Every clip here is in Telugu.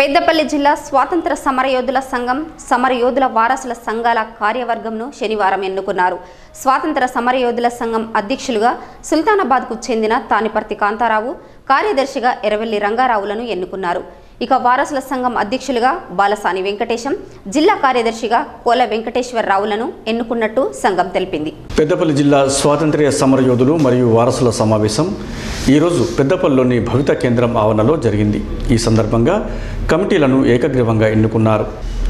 పెద్దపల్లి జిల్లా స్వాతంత్ర సమరయోధుల సంఘం సమరయోధుల వారసుల సంఘాల కార్యవర్గంను శనివారం ఎన్నుకున్నారు స్వాతంత్ర సమరయోధుల సంఘం అధ్యక్షులుగా సుల్తానాబాద్కు చెందిన తానిపర్తి కాంతారావు కార్యదర్శిగా ఎరవెల్లి రంగారావులను ఎన్నుకున్నారు ఇక వారసుల సంఘం అధ్యక్షులుగా బాలసాని వెంకటేశం జిల్లా కార్యదర్శిగా కోల వెంకటేశ్వరరావులను ఎన్నుకున్నట్టు సంఘం తెలిపింది పెద్దపల్లి జిల్లా స్వాతంత్ర్య సమరయోధులు మరియు వారసుల సమావేశం ఈరోజు పెద్దపల్లిలోని భవిత కేంద్రం ఆవరణలో జరిగింది ఈ సందర్భంగా కమిటీలను ఏకగ్రీవంగా ఎన్నుకున్నారు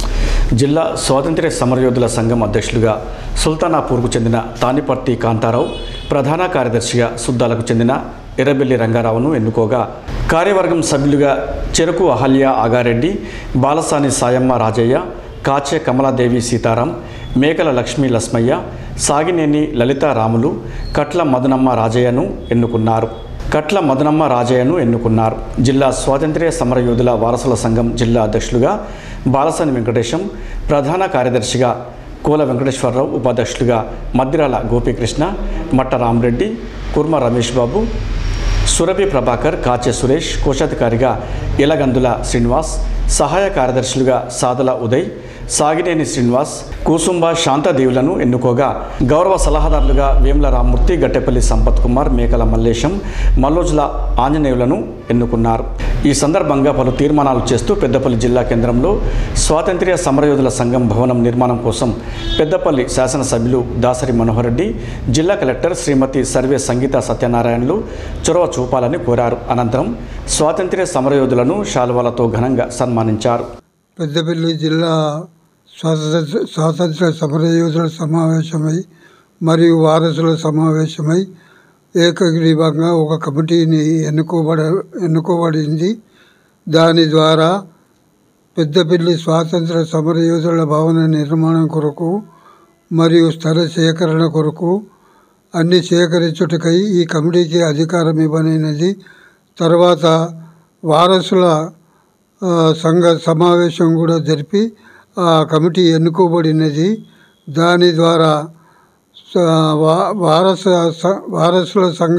జిల్లా స్వాతంత్ర్య సమరయోధుల సంఘం అధ్యక్షులుగా సుల్తానాపూర్కు చెందిన తానిపర్తి కాంతారావు ప్రధాన కార్యదర్శిగా సుద్దాలకు చెందిన ఎర్రబెల్లి రంగారావును ఎన్నుకోగా కార్యవర్గం సభ్యులుగా చెరుకు అహల్య ఆగారెడ్డి బాలసాని సాయమ్మ రాజయ్య కాచే కమలాదేవి సీతారాం మేకల లక్ష్మీ లస్మయ్య సాగినేని లలిత రాములు కట్ల మదనమ్మ రాజయ్యను ఎన్నుకున్నారు కట్ల మదనమ్మ రాజయ్యను ఎన్నుకున్నారు జిల్లా స్వాతంత్ర్య సమరయోధుల వారసుల సంఘం జిల్లా అధ్యక్షులుగా బాలసాని వెంకటేశం ప్రధాన కార్యదర్శిగా కోల వెంకటేశ్వరరావు ఉపాధ్యక్షులుగా మద్దిరాల గోపీకృష్ణ మట్ట రామరెడ్డి కుర్మ రమేష్ బాబు సురభి ప్రభాకర్ కాచె సురేష్ కోశాధికారిగా ఇలగందుల శ్రీనివాస్ సహాయ కార్యదర్శులుగా సాదల ఉదయ్ సాగినేని శ్రీనివాస్ కూసుంబ శాంతదేవులను ఎన్నుకోగా గౌరవ సలహాదారులుగా వేముల రామ్మూర్తి గట్టెపల్లి సంపత్ కుమార్ మేకల మల్లేశం మల్లోజుల ఆంజనేయులను ఎన్నుకున్నారు ఈ సందర్భంగా పలు తీర్మానాలు చేస్తూ పెద్దపల్లి జిల్లా కేంద్రంలో స్వాతంత్ర్య సమరయోధుల సంఘం భవనం నిర్మాణం కోసం పెద్దపల్లి శాసనసభ్యులు దాసరి మనోహర్ రెడ్డి జిల్లా కలెక్టర్ శ్రీమతి సర్వే సంగీత సత్యనారాయణలు చొరవ చూపాలని కోరారు అనంతరం స్వాతంత్ర్య సమరయోధులను శాలువాలతో ఘనంగా సన్మానించారు పెద్దపల్లి జిల్లా స్వాతంత్ర స్వాతంత్ర సమరయోధుల సమావేశమై మరియు వారసుల సమావేశమై ఏకగ్రీవంగా ఒక కమిటీని ఎన్నుకోబడ ఎన్నుకోబడింది దాని ద్వారా పెద్దపల్లి స్వాతంత్ర సమరయోధుల భవన నిర్మాణం కొరకు మరియు స్థల సేకరణ కొరకు అన్ని సేకరించుటకై ఈ కమిటీకి అధికారం ఇవ్వనైనది తర్వాత వారసుల ఆ, సంఘ సమావేశం కూడా జరిపి ఆ కమిటీ ఎన్నుకోబడినది దాని ద్వారా స- వా- వారస స- వారసుల సంఘ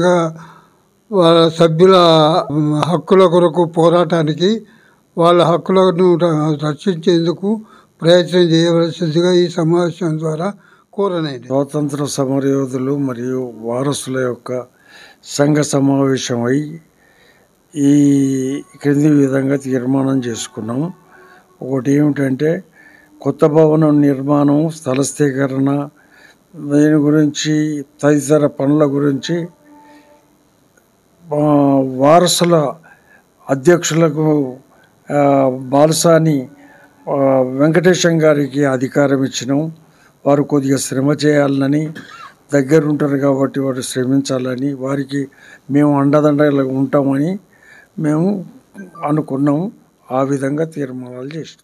వాళ్ళ సభ్యుల హక్కుల కొరకు పోరాటానికి వాళ్ళ హక్కులను ర- రక్షించేందుకు ప్రయత్నం చేయవలసిందిగా ఈ సమావేశం ద్వారా కోరనైంది స్వాతంత్ర సమరయోధులు మరియు వారసుల యొక్క సంఘ సమావేశమై ఈ క్రింది విధంగా తీర్మానం చేసుకున్నాం ఒకటి ఏమిటంటే కొత్త భవనం నిర్మాణం స్థల స్థీకరణ దీని గురించి తదితర పనుల గురించి ఆ, వారసుల అధ్యక్షులకు ఆ, బాలసాని ఆ, వెంకటేశం గారికి అధికారం ఇచ్చినాం వారు కొద్దిగా శ్రమ చేయాలని దగ్గర ఉంటారు కాబట్టి వారు శ్రమించాలని వారికి మేము అండదండగా ఉంటామని మేము అనుకున్నాం ఆ విధంగా తీర్మానాలు చేసినాం